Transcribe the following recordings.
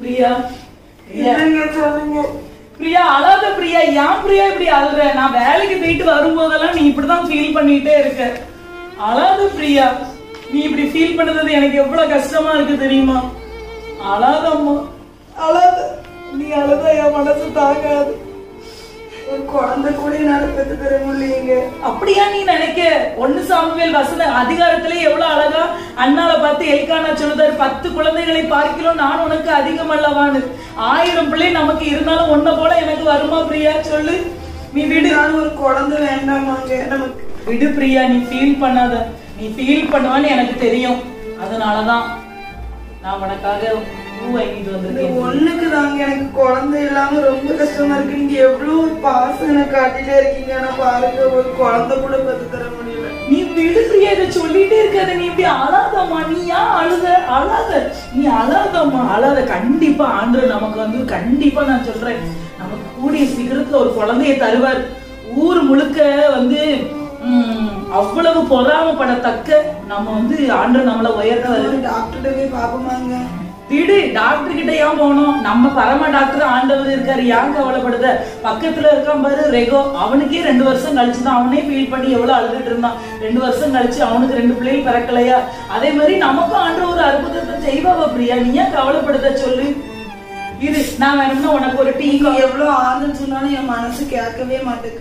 பிரியா பிரியா என்னங்க சொல்லுங்க பிரியா அழாத பிரியா ஏன் பிரியா இப்படி அழுற நான் வேலைக்கு போயிட்டு வரும்போதெல்லாம் நீ இப்படிதான் ஃபீல் பண்ணிட்டே இருக்க அழாத பிரியா நீ இப்படி ஃபீல் பண்ணது எனக்கு எவ்வளவு கஷ்டமா இருக்கு தெரியுமா அழாதம்மா அழாத நீ அழுத என் மனசு தாங்காது ஒரு குழந்தை கூட என்னால பெத்து தர முடியலைங்க அப்படியா நீ நினைக்க ஒண்ணு சாமுவேல் வசன அதிகாரத்திலே எவ்வளவு அழகா அண்ணால பார்த்து எல்கானா சொல்லுதாரு பத்து குழந்தைகளை பார்க்கிறோம் நான் உனக்கு அதிகம் அல்லவான்னு ஆயிரம் பிள்ளை நமக்கு இருந்தாலும் ஒன்ன போல எனக்கு வருமா பிரியா சொல்லு நீ விடு நான் ஒரு குழந்தை வேண்டாமாங்க நமக்கு விடு பிரியா நீ ஃபீல் பண்ணாத நீ ஃபீல் பண்ணுவான்னு எனக்கு தெரியும் அதனாலதான் நான் உனக்காக பூ வாங்கிட்டு இந்த வந்திருக்கேன் ஒண்ணுக்கு தாங்க எனக்கு குழந்தை இல்லாம ரொம்ப கஷ்டமா இருக்கு நீங்க எவ்வளவு ஒரு பாசம் எனக்கு காட்டிட்டே இருக்கீங்க ஆனா பாருங்க ஒரு குழந்தை கூட பெத்து தர முடியல நீ விடு பிரியா இதை சொல்லிட்டே இருக்காத நீ இப்படி அழாதம்மா நீ ஏன் அழுத அழாத நீ அழாதம்மா அழாத கண்டிப்பா ஆண்டு நமக்கு வந்து கண்டிப்பா நான் சொல்றேன் நமக்கு கூடிய சீக்கிரத்துல ஒரு குழந்தைய தருவார் ஊர் முழுக்க வந்து உம், அவ்வளவு பொறாமப்படத்தக்க நம்ம வந்து ஆண்டு நம்மள உயர்த்தவர் டாக்டர்கிட்ட போய் பாப்போமாங்க விடு டாக்டர் கிட்ட ஏன் போகணும் நம்ம பரம டாக்டர் ஆண்டவர் இருக்காரு ஏன் கவலைப்படுத பக்கத்துல இருக்கான் பாரு ரெகோ அவனுக்கே ரெண்டு வருஷம் கழிச்சு தான் அவனே ஃபீல் பண்ணி எவ்வளவு அழுதுட்டு இருந்தான் ரெண்டு வருஷம் கழிச்சு அவனுக்கு ரெண்டு பிள்ளைகள் பிறக்கலையா அதே மாதிரி நமக்கும் ஆண்டு ஒரு அற்புதத்தை செய்வாவ பிரியா நீ ஏன் கவலைப்படுத சொல்லு இரு நான் வேணும்னா உனக்கு ஒரு டீ நீங்க எவ்வளவு ஆறுன்னு சொன்னாலும் என் மனசு கேட்கவே மாட்டேங்குது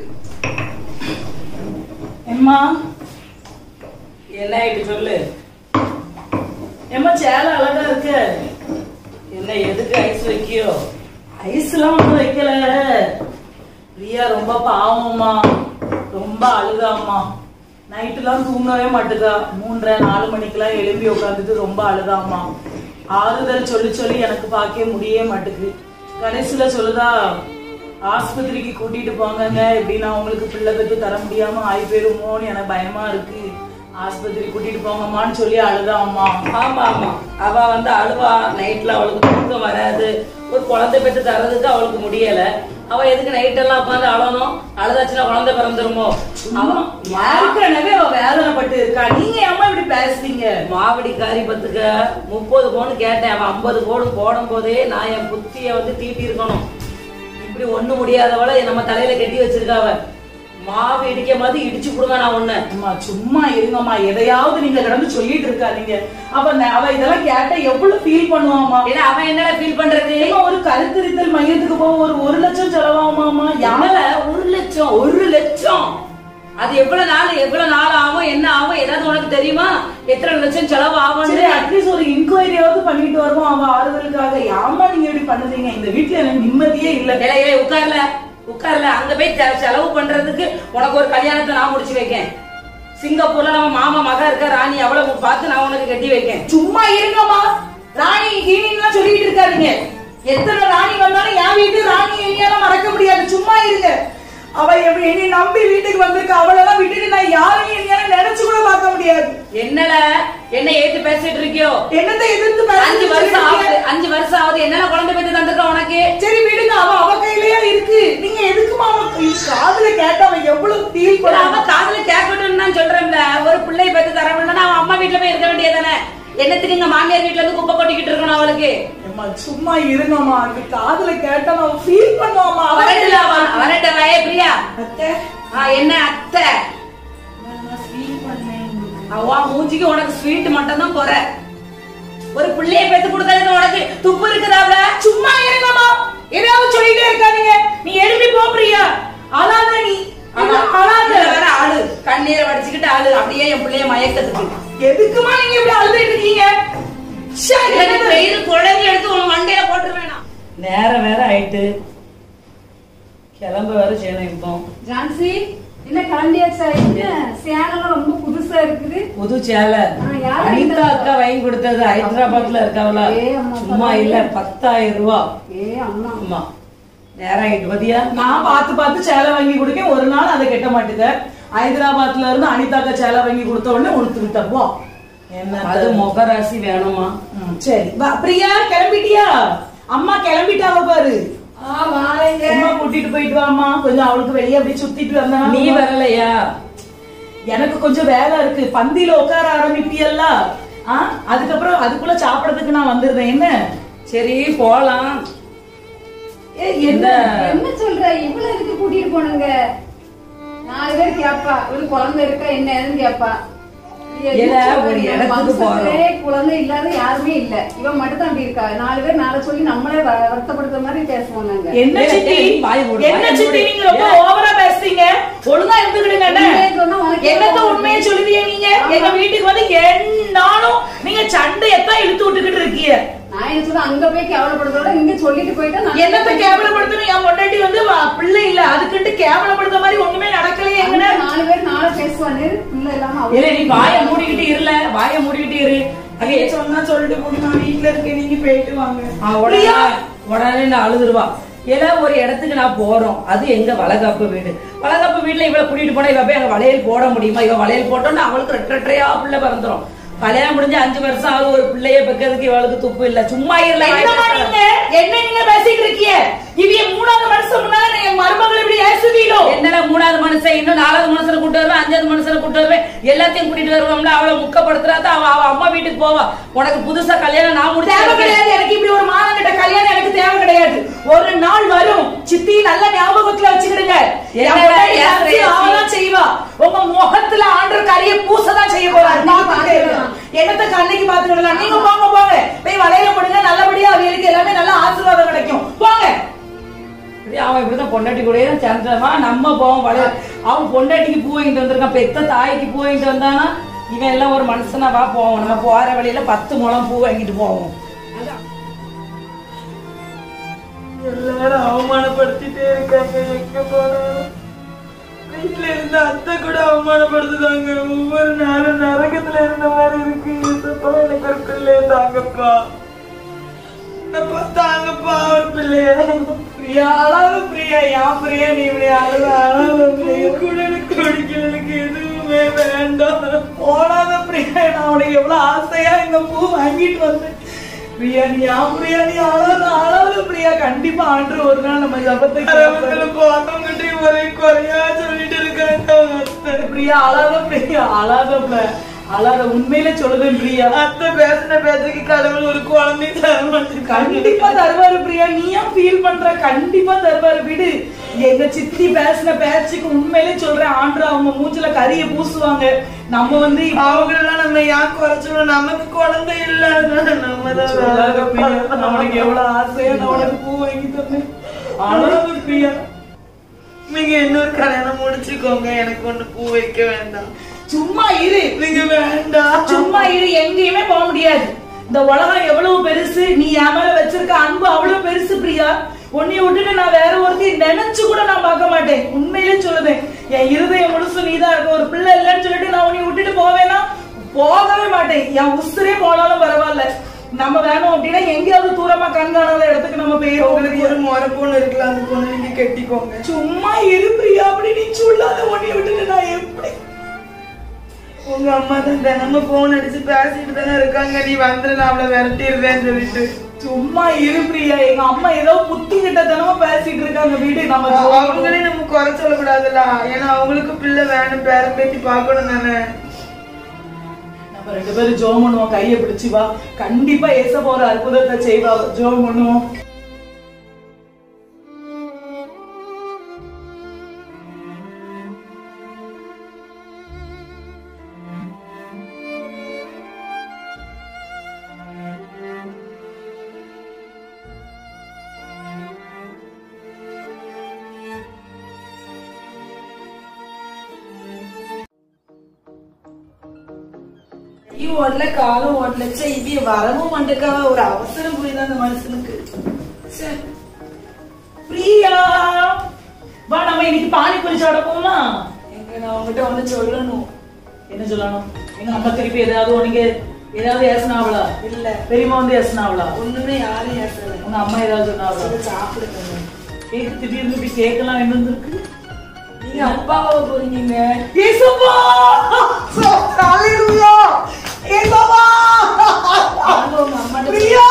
எம்மா என்ன ஆயிட்டு சொல்லு எம்மா சேலை அழகா இருக்கு என்ன எதுக்கு ஐஸ் வைக்கியோ ஐஸ்லாம் ஒண்ணும் வைக்கல பிரியா ரொம்ப பாவம்மா ரொம்ப அழுதாம்மா நைட்டுலாம் தூங்கவே மாட்டுதா மூன்றரை நாலு மணிக்கெல்லாம் எழும்பி உட்காந்துட்டு ரொம்ப அழுதாம்மா ஆறுதல் சொல்லி சொல்லி எனக்கு பார்க்கவே முடியவே மாட்டுது கடைசியில சொல்லுதா ஆஸ்பத்திரிக்கு கூட்டிட்டு போங்கங்க எப்படி நான் உங்களுக்கு பிள்ளை பெற்று தர முடியாம ஆகி போயிருமோன்னு எனக்கு பயமா இருக்கு ஆஸ்பத்திரி கூட்டிட்டு போங்கம்மான்னு சொல்லி அழுதாம்மா ஆமா ஆமா அவ வந்து அழுவா நைட்ல அவளுக்கு தூக்கம் வராது ஒரு குழந்தை பெற்று தர்றதுக்கு அவளுக்கு முடியல அவ எதுக்கு நைட் எல்லாம் உட்காந்து அழணும் அழுதாச்சுன்னா குழந்தை பிறந்துருமோ அவன் ஏற்கனவே அவ வேதனைப்பட்டு இருக்கா நீங்க ஏம்மா இப்படி பேசுறீங்க மாவடி காரி பத்துக்க முப்பது பவுன் கேட்டேன் அவன் ஐம்பது பவுன் போடும் போதே நான் என் புத்திய வந்து தீட்டி இருக்கணும் இப்படி ஒண்ணு முடியாதவளை நம்ம தலையில கட்டி வச்சிருக்காவ மாவு இடிக்க மாதிரி இடிச்சு கொடுங்க நான் ஒண்ணு அம்மா சும்மா இருங்கம்மா எதையாவது நீங்க கடந்து சொல்லிட்டு இருக்காதீங்க அவ ந- அவ இதெல்லாம் கேட்டா எவ்வளவு ஃபீல் பண்ணுவாமா ஏன்னா அவன் என்னடா ஃபீல் பண்றது ஏம்மா, ஒரு கருத்தரித்தல் மையத்துக்கு போக ஒரு ஒரு லட்சம் செலவாகுமாமா யாமல ஒரு லட்சம் ஒரு லட்சம் அது எவ்வளவு நாள் எவ்வளவு நாள் ஆகும் என்ன ஆகும் ஏதாவது உனக்கு தெரியுமா எத்தனை லட்சம் செலவு ஆகும் சரி அட்லீஸ்ட் ஒரு இன்கொயரியாவது பண்ணிட்டு வருவோம் அவ ஆறுதலுக்காக ஏம்மா நீங்க இப்படி பண்ணுறீங்க இந்த வீட்டுல எனக்கு நிம்மதியே இல்ல ஏலே ஏலே உட்கார்ல உட்கார்ல அங்க போய் செ- செலவு பண்றதுக்கு உனக்கு ஒரு கல்யாணத்தை நான் முடிச்சு வைக்கேன் சிங்கப்பூர்ல நம்ம மாமா மகா இருக்க ராணி அவ்வளவு பார்த்து நான் உனக்கு கட்டி வைக்கேன் சும்மா இருங்கம்மா ராணி கீணின்லாம் சொல்லிட்டு இருக்காதீங்க எத்தனை ராணி வந்தாலும் என் வீட்டு ராணி என்னால மறக்க முடியாது சும்மா இருங்க அவ எப்படி என்னை நம்பி வீட்டுக்கு வந்திருக்கா அவளெல்லாம் விட்டுட்டு நான் யாரையும் என்னால நினைச்சு கூட பார்க்க முடியாது என்னல என்ன ஏத்து பேசிட்டு இருக்கியோ என்னத்தை எதிர்த்து அஞ்சு பேசிட்டு வருஷம் இருக்கீங்க? ஆகுது அஞ்சு வருஷம் ஆகுது என்னென்ன குழந்தை பெற்று தந்துருக்க உனக்கு சரி விடுங்க அவ அவ கையிலயே இருக்கு நீங்க எதுக்குமா அவ காதுல கேட்ட அவன் எவ்வளவு ஃபீல் இல்ல, பண்ண அவ காதுல கேட்கட்டும்னு நான் சொல்றேன்ல ஒரு பிள்ளை பெற்று தர முடியலன்னா அவன் அம்மா வீட்டுல போய் இருக்க வேண்டியதானே என்னத்துக்கு இங்க மாமியார் வீட்டுல இருந்து குப்பை கொட்டிக்கிட்டு இருக்கணும் அவளுக்கு அம்மா சும்மா இருங்கம்மா அது காதுல கேட்டா அவன் ஃபீல் பண்ணுவாமா அவ வரட்டுல அவ- வரட்ட வய பிரியா அத்தை ஆ, என்ன அத்தை நான் ஃபீல் பண்ணேன் அவ மூஞ்சிக்கு உனக்கு ஸ்வீட் மட்டும் தான் போற ஒரு பிள்ளைய பெத்து கொடுக்கறதுக்கு உனக்கு துப்பு இருக்குதாப்ல சும்மா இருங்கம்மா ஏதாவது சொல்லிட்டே இருக்காதீங்க நீ எழுப்பி போ பிரியா அழாத நீ ஆமா, அழாத இதுல வேற ஆளு கண்ணீரை வடிச்சுக்கிட்டு ஆளு அப்படியே என் பிள்ளைய மயக்கத்துக்கு எதுக்குமா நீங்க இப்படி அழுதுட்டு இருக்கீங்க ச்சே, எனக்கு என்னது? பெயிரு குழந்தை எடுத்து உன் மண்டையில போட்டுருவேனா நேரம் வேற ஆயிட்டு கிளம்ப வேற செய்யணும் இப்போ ஜான்சி என்ன கிளம்பியாச்சா என்ன சேனலும் ரொம்ப புதுசா இருக்குது புது சேலை ஆ, யார் அனிதா வாங்கி அக்கா வாங்கி கொடுத்தது ஹைதராபாத்ல இருக்காவல ஏ, அம்மா, சும்மா இல்ல பத்தாயிரம் ரூபா ஏ அம்மா ஆமா நேரம் ஆயிட்டு பாத்தியா நான் பார்த்து பார்த்து சேலை வாங்கி கொடுக்க ஒரு நாள் அதை கெட்ட மாட்டுக்க ஹைதராபாத்ல இருந்து அனிதாக்கா சேலை வாங்கி கொடுத்த உடனே உடுத்து விட்டப்போ என்ன அது முகராசி வேணுமா ம், சரி வா பிரியா கிளம்பிட்டியா அம்மா கிளம்பிட்டாவ பாரு அம்மா கூட்டிட்டு போயிட்டு வாமா கொஞ்சம் அவளுக்கு வெளியே அப்படியே சுத்திட்டு வந்தா நீ வரலையா எனக்கு கொஞ்சம் வேலை இருக்கு பந்தியில உட்கார ஆரம்பிப்பியல்ல ஆ அதுக்கப்புறம் அதுக்குள்ள சாப்பிடறதுக்கு நான் வந்துருந்தேன் என்ன சரி போலாம் ஏய், என்ன என்ன சொல்ற இவ்வளவு எதுக்கு கூட்டிட்டு போனாங்க நாலு பேர் கேப்பா ஒரு குழந்தை இருக்கா என்ன ஏதுன்னு கேப்பா என்ன இல்ல, சொல்ற? ஒரு இந்த இடத்துக்கு வம்சத்திலே குழந்தை இல்லாத யாருமே இல்ல இவன் மட்டும் தான் அப்படி இருக்கா நாலு பேர் நாளை சொல்லி நம்மளே வ- வருத்தப்படுத்துற மாதிரி பேசுவாங்க அங்க. என்ன ஏய், சித்தி ஏய், வாய் மூடு, என்ன வாய் சித்தி மூடு. நீங்க ரொம்ப ஓவரா பேசுறீங்க ஒழுங்கா இருந்துக்கிடுங்க அண்ணே. உண்மையை சொன்னா உனக்கு என்னத்த கோவம் உண்மையை வருது. சொல்லுவீங்க நீங்க எங்க வீட்டுக்கு வந்து என்னாலும் நீங்க சண்டையத்தான் இழுத்து விட்டுக்கிட்டு இருக்கீங்க நான் என்ன சொல்றேன் அங்க போய் கேவலப்படுறதோட இங்க சொல்லிட்டு போயிட்டா நான் என்னத்த கேவலப்படுத்தணும் என் பொண்டாட்டி வந்து வ- பிள்ளை இல்ல அதுக்குன்ட்டு கேவலப்படுத்த மாதிரி ஒண்ணுமே நடக்கலையே அங்க எங்கன நாலு பேர் நாளை பேசுவானு பிள்ளை இல்லாம அவ- இல்ல நீ வாயை மூடிக்கிட்டு இருல வாயை மூடிக்கிட்டு இரு அங்கே அங்கே சொன்னா சொல்லிட்டு போட்டு நான் வீட்டுல இருக்கேன் நீங்க போயிட்டு வாங்க ஆ, உடனே உடனே நான் அழுதுருவா ஏன்னா ஒரு இடத்துக்கு நான் போறோம் அது எங்க வளகாப்பு வீடு வளகாப்பு வீட்டுல இவளை கூட்டிட்டு போனா இவ போய் அங்க வளையல் போட முடியுமா இவ வளையல் போட்டோம்னா அவளுக்கு ரெட்டை ரெட்டையா பிள்ளை பிறந்துரும் கல்யாணம் முடிஞ்சு அஞ்சு வருஷம் ஆகுது ஒரு பிள்ளைய பெக்கிறதுக்கு இவளுக்கு துப்பு இல்ல சும்மா இல்ல என்னமா நீங்க என்ன நீங்க பேசிட்டு இருக்கீங்க இவிய மூணாவது மனுஷன் முன்னால என் மருமகள் இப்படி ஏசுவீடோ என்னடா மூணாவது மனுஷன் இன்னும் நாலாவது மனுஷனை கூட்டு வருவேன் அஞ்சாவது மனுஷனை கூட்டு வருவேன் எல்லாத்தையும் கூட்டிட்டு வருவோம்ல அவளை முக்கப்படுத்துறாத அவ அவ அம்மா வீட்டுக்கு போவா உனக்கு புதுசா கல்யாணம் நான் தேவை முடிச்சு கிடையாது எனக்கு இப்படி ஒரு மானங்கிட்ட கல்யாணம் எனக்கு தேவை கிடையாது ஒரு நாள் வரும் சித்தி நல்ல ஞாபகத்துல வச்சுக்கிடுங்க என் என்னடா பொண்டாட்டி ஏசுற அரசியல் ஏசி? அவதான் செய்வா உங்க முகத்துல ஆண்டர் கரிய பூசதான் செய்ய போறாரு கண்ணைக்கு பாத்துக்கிட்டே இருங்க. பாத்துக்கலாம். என்னத்த கண்ணைக்கு பாத்துக்கிடலாம் நீங்க போங்க போங்க போய் வளையல போடுங்க நல்லபடியா அவங்களுக்கு எல்லாமே நல்ல ஆசீர்வாதம் கிடைக்கும் போங்க இப்படி அவன் இப்படிதான் பொண்டாட்டி கூடயே தான் சேர்ந்துருவான் நம்ம போவோம் வளைய அவன் பொண்டாட்டிக்கு பூ வாங்கிட்டு வந்திருக்கான் பெத்த தாய்க்கு பூ வாங்கிட்டு வந்தானா இவன் எல்லாம் ஒரு மனுஷனா வா போவோம் நம்ம போற வழியில பத்து முழம் பூ வாங்கிட்டு போவோம் எல்லாரும் அவமானப்படுத்திட்டே இருக்காங்க எங்க போனாலும் வீட்டுல இருந்த அத்தை கூட அவமானப்படுத்துதாங்க ஒவ்வொரு நாளும் நரகத்துல இருந்த மாதிரி இருக்கு ஏசப்பா எனக்கு ஒரு பிள்ளைய தாங்கப்பா அப்பா தாங்கப்பா ஒரு பிள்ளைய பிரியா அழாத பிரியா யா பிரியா நீ இப்படி அழுத அழாத பிரியா கூட எனக்கு குடிக்கல எனக்கு எதுவுமே வேண்டாம் போடாத பிரியா நான் உனக்கு எவ்வளவு ஆசையா இந்த பூ வாங்கிட்டு வந்தேன் பிரியா நீ யா பிரியா நீ அழாத அழாத பிரியா கண்டிப்பா ஆண்டு ஒரு நாள் நம்ம ஜபத்தை அரவத்துல கேட்போம். போனவங்கிட்ட ஒரே குறையா சொல்லிட்டு இருக்காங்க அவங்க அத்தை பிரியா அழாத பிரியா அழாத பிள்ளை. அழாத உண்மையில சொல்லுதேன் பிரியா அத்தை பேசின பேச்சுக்கு கடவுள் ஒரு குழந்தை தர மாட்டேங்காங்க கண்டிப்பா தருவாரு பிரியா நீ ஏன் ஃபீல் பண்ற கண்டிப்பா தருவாரு விடு எங்க சித்தி பேசின பேச்சுக்கு உண்மையிலே சொல்றேன் ஆண்டு அவங்க மூஞ்சில கரிய பூசுவாங்க நம்ம வந்து இப்ப அவங்களெல்லாம் நம்ம ஏன் குறைச்சோம் நமக்கு குழந்தை இல்ல நம்ம சொல்லாத பிரியா நான் தான் உனக்கு எவ்வளவு ஆசையா நான் உனக்கு பூ வாங்கி தந்தேன் அழாத பிரியா நீங்க இன்னொரு கல்யாணம் முடிச்சுக்கோங்க எனக்கு ஒண்ணு பூ வைக்க வேண்டாம் சும்மா இரு நீங்க வேண்டாம் சும்மா இரு எங்கேயுமே போக முடியாது இந்த உலகம் எவ்வளவு பெருசு நீ என் மேல வச்சிருக்க அன்பு அவ்வளவு பெருசு பிரியா உன்னைய விட்டுட்டு நான் வேற ஒருத்தையும் நினைச்சு கூட நான் பார்க்க மாட்டேன் உண்மையிலே சொல்லுதேன் என் இருதயம் முழுசு நீதான் இருக்க ஒரு பிள்ளை இல்லைன்னு சொல்லிட்டு நான் உன்னை விட்டுட்டு போவேனா போகவே மாட்டேன் என் உசுரே போனாலும் பரவாயில்ல நம்ம வேணும் அப்படின்னா எங்கேயாவது தூரமா கண்காணாத இடத்துக்கு நம்ம போயிருவோம் உங்களுக்கு ஒரு முறை பொண்ணு இருக்குல்ல அந்த பொண்ணு நீங்க கட்டிக்கோங்க சும்மா இரு பிரியா அப்படி நீ சொல்லாத உன்னைய விட்டுட்டு நான் எப்படி உங்க அம்மா தான் தினமும் போன் அடிச்சு பேசிட்டு தானே இருக்காங்க நீ வந்துரு நான் அவளை விரட்டிடுறேன்னு சொல்லிட்டு சும்மா இரு பிரியா எங்க அம்மா ஏதோ புத்தி கிட்டத்தனமா பேசிட்டு இருக்காங்க வீடு நம்ம அவங்களே நம்ம குறை சொல்லக்கூடாதுல்ல ஏன்னா அவங்களுக்கு பிள்ளை வேணும் பேரம் பேத்தி பார்க்கணும் தானே நம்ம ரெண்டு பேரும் ஜோம் பண்ணுவோம் கையை பிடிச்சு வா கண்டிப்பா ஏச போற அற்புதத்தை செய்வா ஜோம் பண்ணுவோம் கை ஓடல காலம் ஓடல சே இவிய வரவும் மாட்டேக்காவ ஒரு அவசரம் புரியுது அந்த மனுஷனுக்கு ச்சே. பிரியா வா நம்ம இன்னைக்கு பானிபூரி சாப்பிட போமா எங்க நான் உங்ககிட்ட ஒண்ணு சொல்லணும் என்ன சொல்லணும் எங்க அம்மா திருப்பி ஏதாவது உனக்கு ஏதாவது ஏசினாவளா இல்ல பெரியம்மா வந்து ஏசினாவளா ஒண்ணுமே யாரும் ஏசல உங்க அம்மா ஏதாவது சொன்னாவளா சரி, சாப்பிடுங்க கேக்கு திடீர்னு இப்படி கேட்கலாம் என்ன வந்திருக்கு நீங்க அப்பாவை போறீங்க ஏசப்பா ஹalleluya ஏசப்பா வாங்க உங்க அம்மாட்ட பிரியா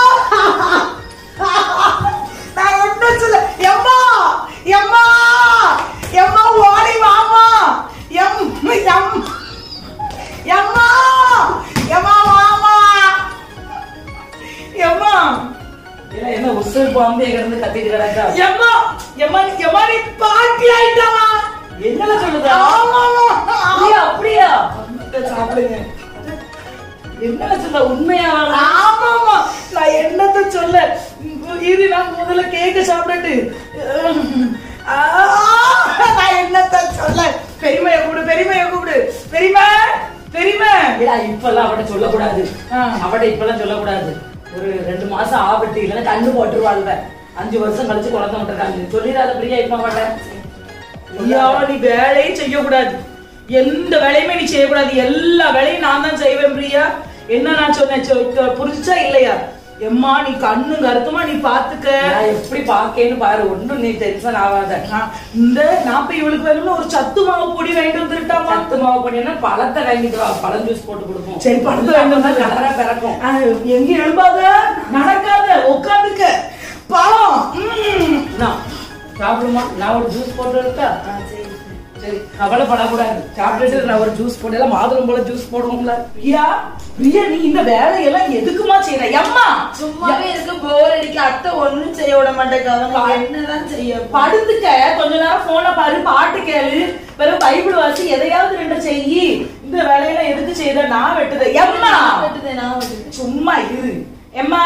நான் ஒன்னும் சொல்ல எம்மா எம்மா எம்மா ஓடி வாமா எம் எம் எம்மா எம்மா வாமா எம்மா இல்ல என்ன உசுறு பாம்பே கிடந்து கத்திட்டு கிடக்கா எம்மா எம்மா எம்மா நீ பாட்டி ஆயிட்டாமா என்னல சொல்லுதா ஆமாமா அப்படியா அப்படியா சாப்பிடுங்க என்னல சொல்ல உண்மையா ஆமாமா நான் என்னத்த சொல்ல இது நான் முதல்ல கேக்க சாப்பிடட்டு ஆ, நான் என்னத்த சொல்ல பெரியமைய கூப்பிடு பெரியமைய கூப்பிடு பெரியமா பெரியமா இல்ல இப்பெல்லாம் அவட்ட சொல்லக்கூடாது ஆ. அவட்ட இப்பெல்லாம் சொல்லக்கூடாது ஒரு ரெண்டு மாசம் ஆபத்து இல்லைன்னா கண்ணு போட்டுருவாள்வ அஞ்சு வருஷம் கழிச்சு குழந்தை விட்டுருக்காங்க சொல்லிடாத பிரியா இப்ப மாட்டேன் ஐயா நீ வேலையே செய்யக்கூடாது எந்த வேலையுமே நீ செய்யக்கூடாது எல்லா வேலையும் நான் தான் செய்வேன் பிரியா என்ன நான் சொன்னேன் சொ- புரிஞ்சுச்சா இல்லையா எம்மா நீ கண்ணு கருத்துமா நீ பாத்துக்க நான் எப்படி பாக்கேன்னு பாரு ஒண்ணும் நீ டென்ஷன் ஆகாத நான் இந்த நான் இப்ப இவளுக்கு வேணும்னு ஒரு சத்து மாவு பொடி வாங்கிட்டு வந்துருட்டாமா சத்து மாவு பண்ணினா பழத்தை வாங்கிட்டு வா பழம் ஜூஸ் போட்டு கொடுப்போம் சரி, பழத்தை வாங்கிட்டு வந்தா கலரா பிறக்கும் ஆ, எங்க எழுப்பாத நடக்காத உட்காந்துக்க பழம் ம். நான் சாப்பிடுமா நான் ஒரு ஜூஸ் போட்டு இருக்கா சரி கவலைப்படக்கூடாது சாப்பிட்டுட்டு நான் ஒரு ஜூஸ் போடல மாதுளம் போல ஜூஸ் போடுவோம்ல பிரியா பிரியா நீ இந்த வேலையெல்லாம் எதுக்குமா செய்யற எம்மா சும்மாவே இருக்கு போர் அடிக்க அத்தை ஒண்ணும் செய்ய விட மாட்டேங்காங்க என்னதான் செய்ய படுத்துக்க கொஞ்ச நேரம் போன பாரு பாட்டு கேளு வெறும் பைபிள் வாசி எதையாவது ரெண்டு செய்யி இந்த வேலையெல்லாம் எதுக்கு செய்த நான் வெட்டுத எம்மா வெட்டுதே, நான் வெட்டுதேன். சும்மா இரு எம்மா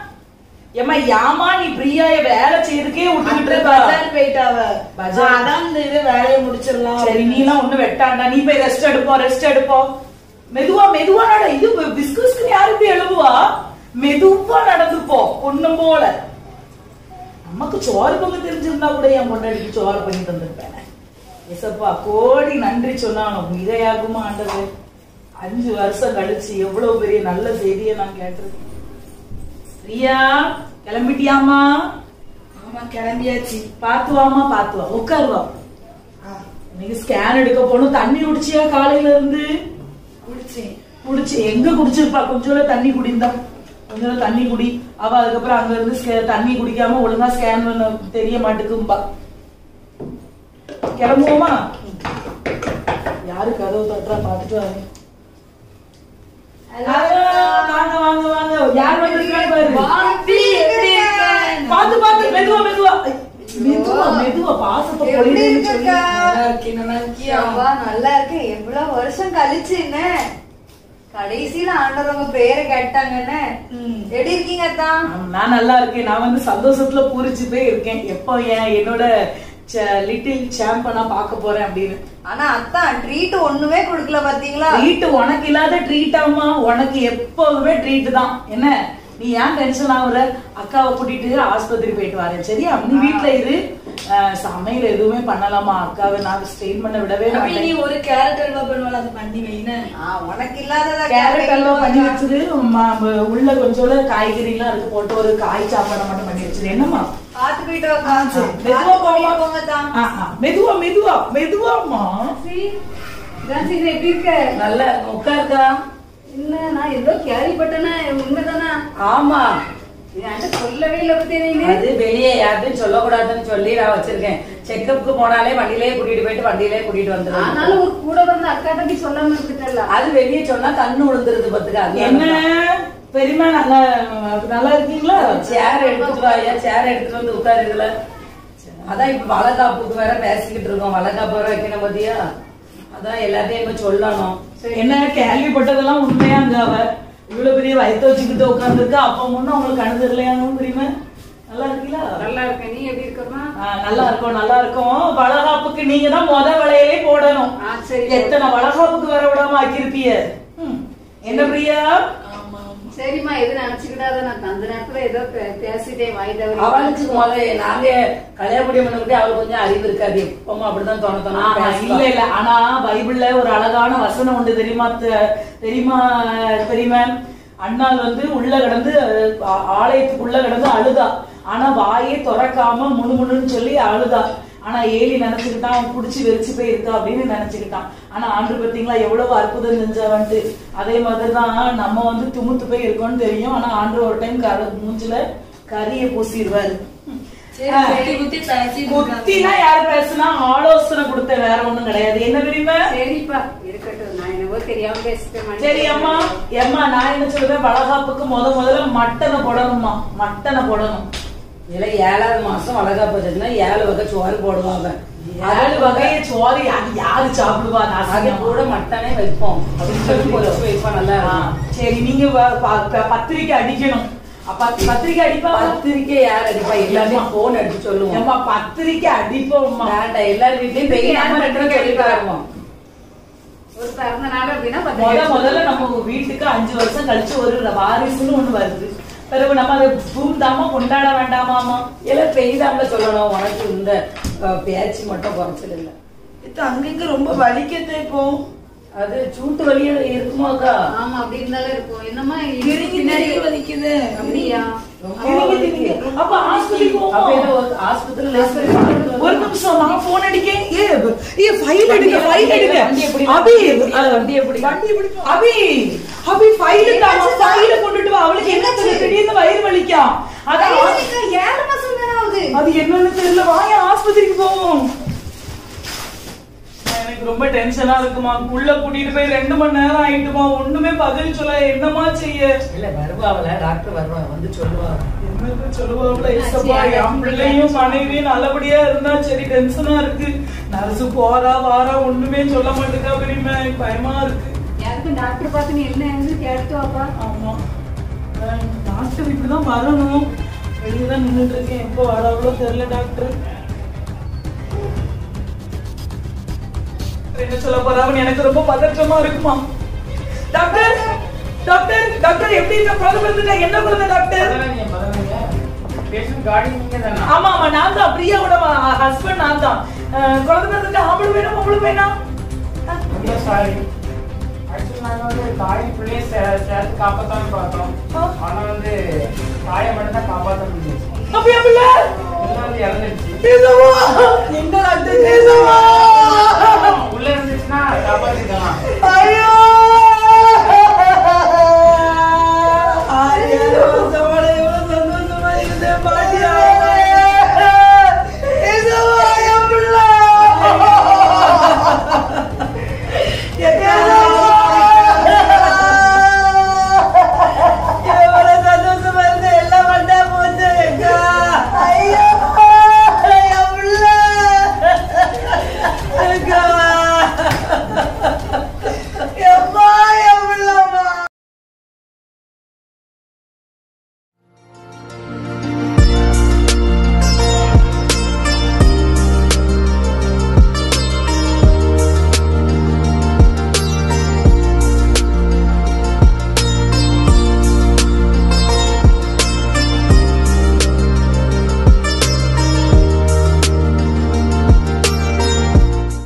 எம்மா யாமா நீ பிரியாய வேலை செய்யறதுக்கே விட்டுக்கிட்டு அத்தை இருக்கா பஜார் போயிட்டாவ பஜார். அதான் இந்த இது வேலையை முடிச்சிடலாம் சரி நீலாம் ஒண்ணு வெட்டாண்டா நீ போய் ரெஸ்ட் எடுப்போம் ரெஸ்ட் எடுப்போம் மெதுவா மெதுவா நட இது பிஸ்கஸ்க்கு யாரு இப்படி எழுதுவா மெதுவா நடந்து போ ஒண்ணும் போல நமக்கு சோறு பொங்க தெரிஞ்சிருந்தா கூட என் பொண்டாடிக்கு சோறு பண்ணி தந்திருப்பேன் எசப்பா கோடி நன்றி சொன்னாலும் மிகையாகுமா ஆண்டது அஞ்சு வருஷம் கழிச்சு எவ்வளவு பெரிய நல்ல செய்தியை நான் கேட்டிருக்கேன் பிரியா கிளம்பிட்டியாமா ஆமா கிளம்பியாச்சு பாத்து வாமா பாத்து வா உட்காருவா இன்னைக்கு ஸ்கேன் எடுக்க போகணும் தண்ணி குடிச்சியா காலையில இருந்து குடிச்சேன் குடிச்சு எங்க குடிச்சிருப்பா கொஞ்சோட தண்ணி குடிந்தா கொஞ்சோட தண்ணி குடி அவ அதுக்கப்புறம் அங்க இருந்து sca- தண்ணி குடிக்காம ஒழுங்கா ஸ்கேன் பண்ண தெரிய மாட்டுக்கும்பா கிளம்புவோமா யாரு கதவு தட்டுறா பாத்துட்டு வாங்க வாங்க வாங்க வாங்க யார் வந்திருக்காங்க பாரு பாட்டி, எப்படி இருக்க? பாத்து பாத்து மெதுவா மெதுவா ஐ, மெதுவா மெதுவா பாசத்தை எப்படி பொழியுதுன்னு சொல்லி இருக்கக்கா? நல்லா இருக்கேன், நல்லா இருக்கியா? அப்பா, நல்லா இருக்கு எவ்வளவு வருஷம் கழிச்சு என்ன கடைசியில ஆண்டவங்க பேரை கேட்டாங்கன்னு ம். எப்படி இருக்கீங்க அத்தான் நான் நல்லா இருக்கேன் நான் வந்து சந்தோஷத்துல பூரிச்சு போய் இருக்கேன் எப்போ என் என்னோட லிட்டில் சாம்பனா பார்க்க போறேன் அப்படின்னு ஆனா அத்தான் ட்ரீட் ஒண்ணுமே கொடுக்கல பாத்தீங்களா ட்ரீட் உனக்கு இல்லாத ட்ரீட் ஆமா உனக்கு எப்போதுமே ட்ரீட் தான் என்ன நீ ஏன் டென்ஷன் ஆகுற அக்காவை கூட்டிட்டு ஆஸ்பத்திரி போயிட்டு வரேன் சரியா நீ வீட்ல இரு அஹ், சமையல் எதுவுமே பண்ணலாமா அக்காவை நான் ஸ்ட்ரெயின் பண்ண விடவே அப்படி நீ மாட்டேன் ஒரு கேரட் அல்வா பண்ணுவாள் அதை பண்ணி வைன ஆ, உனக்கு இல்லாததா கேரட் அல்வா பண்ணி வச்சிரு ம- ம- உள்ள கொஞ்சோட காய்கறி எல்லாம் இருக்கு போட்டு ஒரு காய் சாப்பாடு மட்டும் பண்ணி வச்சிரு என்னம்மா பாத்து போயிட்டு வாங்க. ஆ, சரி. பார்த்து மெதுவா போமா. கூட்டிட்டு போங்க அத்தான். ஆ, ஆ. மெதுவா மெதுவா மெதுவாம்மா சரி. இதான் சரி, எப்படி இருக்க நல்ல உட்காருக்கா இல்ல நான் ஏதோ கேள்விப்பட்டேனே உண்மைதானா ஆமா என்கிட்ட சொல்லவே இல்ல பத்தி நீங்க அது வெளியே யார்ட்டும் சொல்லக்கூடாதுன்னு சொல்லி நான் வச்சிருக்கேன் செக்கப்புக்கு போனாலே வண்டியிலே கூட்டிட்டு போயிட்டு வண்டியிலே கூட்டிட்டு வந்துடுவேன் ஆனாலும் ஒரு கூட வந்த அக்கா தம்பி சொல்லாம இருந்துட்டல அது வெளியே சொன்னா கண்ணு விழுந்துருது பத்துக்க என்ன பெரியமா நல்லா நல்லா இருக்கீங்களா சேர் எடுத்துட்டு வா ஐயா சேர் எடுத்துட்டு வந்து உட்காரு இதுல அதான் இப்ப வளகாப்புக்கு வேற பேசிக்கிட்டு இருக்கோம் வளகாப்பு வேற வைக்கணும் பாத்தியா அதான் எல்லாத்தையும் இப்ப சொல்லணும் என்ன கேள்விப்பட்டதெல்லாம் உண்மையாங்க அவ இவ்வளவு பெரிய வயிற்று வச்சுக்கிட்டு உட்காந்துருக்கா அப்ப முன்ன உங்களுக்கு கணக்கு இல்லையாங்க தெரியுமா நல்லா இருக்கீங்களா நல்லா இருக்க நீ எப்படி இருக்கமா ஆ, நல்லா இருக்கும் நல்லா இருக்கும் வளகாப்புக்கு நீங்க தான் முத விலையிலே போடணும் ஆ, சரி. எத்தனை வளகாப்புக்கு வர விடாம ஆக்கியிருப்பிய ம். என்ன பிரியா சரிம்மா எது நினைச்சுக்கிட்டாத நான் அந்த நேரத்துல ஏதோ பே- பேசிட்டேன் வாய் அவளுக்கு தவறி முதல்ல நாங்க கல்யாணம் முடியும் பண்ணி அவளுக்கு கொஞ்சம் அறிவு இருக்காது எப்பவும் அப்படிதான் தோண தோணும் ஆமா, இல்ல இல்ல ஆனா பைபிள்ல ஒரு அழகான வசனம் உண்டு தெரியுமா த- தெரியுமா தெரியுமா அண்ணாள் வந்து உள்ள கிடந்து ஆ- ஆலயத்துக்குள்ள கிடந்து அழுதா ஆனா வாயே திறக்காம முணுமுணுன்னு சொல்லி அழுதா ஆனா ஏலி நினைச்சுக்கிட்டான் அவன் புடிச்சு வெறிச்சு போய் இருக்கா அப்படின்னு நினைச்சுக்கிட்டான் ஆனா ஆண்டு பாத்தீங்களா எவ்வளவு அற்புதம் செஞ்சவன்ட்டு அதே மாதிரிதான் நம்ம வந்து துமுத்து போய் இருக்கோம்னு தெரியும் ஆனா ஆண்டு ஒரு டைம் கர மூஞ்சில கரிய பூசிடுவாரு சரி, ஆ. சரி. குத்தி பேசி குத்தினா யாரு பேசுனா ஆலோசனை கொடுத்த வேற ஒண்ணும் கிடையாது என்ன தெரியுமா சரிப்பா இருக்கட்டும் நான் என்னவோ தெரியாம பேசிட்டேன் சரி அம்மா அம்மா நான் என்ன சொல்றேன் வளகாப்புக்கு முத முதல்ல மட்டனை போடணும்மா மட்டனை போடணும் இதுல ஏழாவது மாசம் வளகாப்பு வச்சதுன்னா ஏழு வகை சோறு போடுவாங்க ஏழு வகைய சோறு அது யாரு சாப்பிடுவா அது நாசிகமா? கூட மட்டனே வைப்போம் அப்படின்னு சொல்லி பொரிச்சு வைப்போம் நல்லா ஆ, இருக்கும் சரி நீங்க வ- ப- ப- பத்திரிக்கை அடிக்கணும் அப்ப பத்திரிக்கை அடிப்பா பத்திரிக்கை யார் அடிப்பா எல்லாமே போன் அடிச்சு சொல்லுவோம் ஏம்மா பத்திரிக்கை அடிப்போம்மா வேண்டாம் எல்லார் வீட்லயும் போய் நம்ம ரெண்டு பேரும் சொல்லி பாருவோம் ஒரு பிறந்த நாள் அப்படின்னா முத பத்திரிக்கை முதல்ல நம்ம வீட்டுக்கு அஞ்சு வருஷம் கழிச்சு ஒரு வாரிசுன்னு ஒண்ணு வருது பிறகு நம்ம அதை தூண்டாம கொண்டாட வேண்டாமாமா எல்லாம் பெய்தாமல சொல்லணும் உனக்கு இந்த அஹ், பேச்சு மட்டும் குறைச்சல் இல்லை அங்கங்க ரொம்ப வலிக்கத்தை இப்போ அது சூட்டு வழியில இருக்குமாக்கா ஆமா அப்படி இருந்தாலும் இருக்கும் என்னமா இறங்கி பின்னாடி வலிக்குது அப்படியா இருங்க, இருங்க. அப்ப ஆஸ்பத்திரிக்கு அப்ப போவோம். என்ன ஒரு ஆஸ்பத்திரியில லேசர் ஒரு நிமிஷம் நான் போன் அடிக்கேன் ஏ ஏ ஃபைல் எடுங்க ஃபைல் எடுங்க வண்டி எப்படி அபி வண்டி எப்படி வண்டி எப்படி அபி அபி ஃபைல் தாமா ஃபைல கொண்டுட்டு வா அவளுக்கு என்ன தெரியும் திடீர்னு வயிறு வலிக்கும் அதான் ஏழு மாசம் தானே ஆகுது அது என்னன்னு தெரியல வாங்க ஆஸ்பத்திரிக்கு போவோம் எனக்கு ரொம்ப டென்ஷனா இருக்குமா உள்ள கூட்டிட்டு போய் ரெண்டு மணி நேரம் ஆயிட்டுமா ஒண்ணுமே பதில் சொல்ல என்னமா செய்ய இல்ல வருவாவில டாக்டர் வருவா வந்து சொல்லுவா என்னது சொல்லுவாங்களா ஏசப்பா என் பிள்ளையும் மனைவியும் நல்லபடியா இருந்தா சரி டென்ஷனா இருக்கு நர்ஸ் போறா வாரா ஒண்ணுமே சொல்ல மாட்டேங்கா பெரியமா எனக்கு பயமா இருக்கு யாருக்கும் டாக்டர் பார்த்து நீ என்ன வந்து கேட்டு வாப்பா ஆமா அஹ் டாக்டர் இப்படிதான் வரணும் வெளியே தான் நின்றுட்டு இருக்கேன் எப்போ வராவளோ தெரியல டாக்டர் என்ன சொல்ல போறாங்கன்னு எனக்கு ரொம்ப பதற்றமா இருக்குமா டாக்டர் டாக்டர் டாக்டர் எப்படி இருக்க குழந்தை பிறந்துட்டா என்ன குழந்தை டாக்டர் பேஷண்ட் காடி நீங்க தானா ஆமா ஆமா நான் தான் பிரியாவோட ஹஸ்பண்ட் நான் தான் அஹ் குழந்தை பிறந்துட்டா ஆம்பளை வேணும் உங்களுக்கு வேணாம் ரொம்ப சாரி ஆக்சுவலி நாங்க வந்து தாய் பிள்ளைய சே- சேர்த்து காப்பாத்தான்னு பார்த்தோம் ஆ. ஆனா வந்து தாயை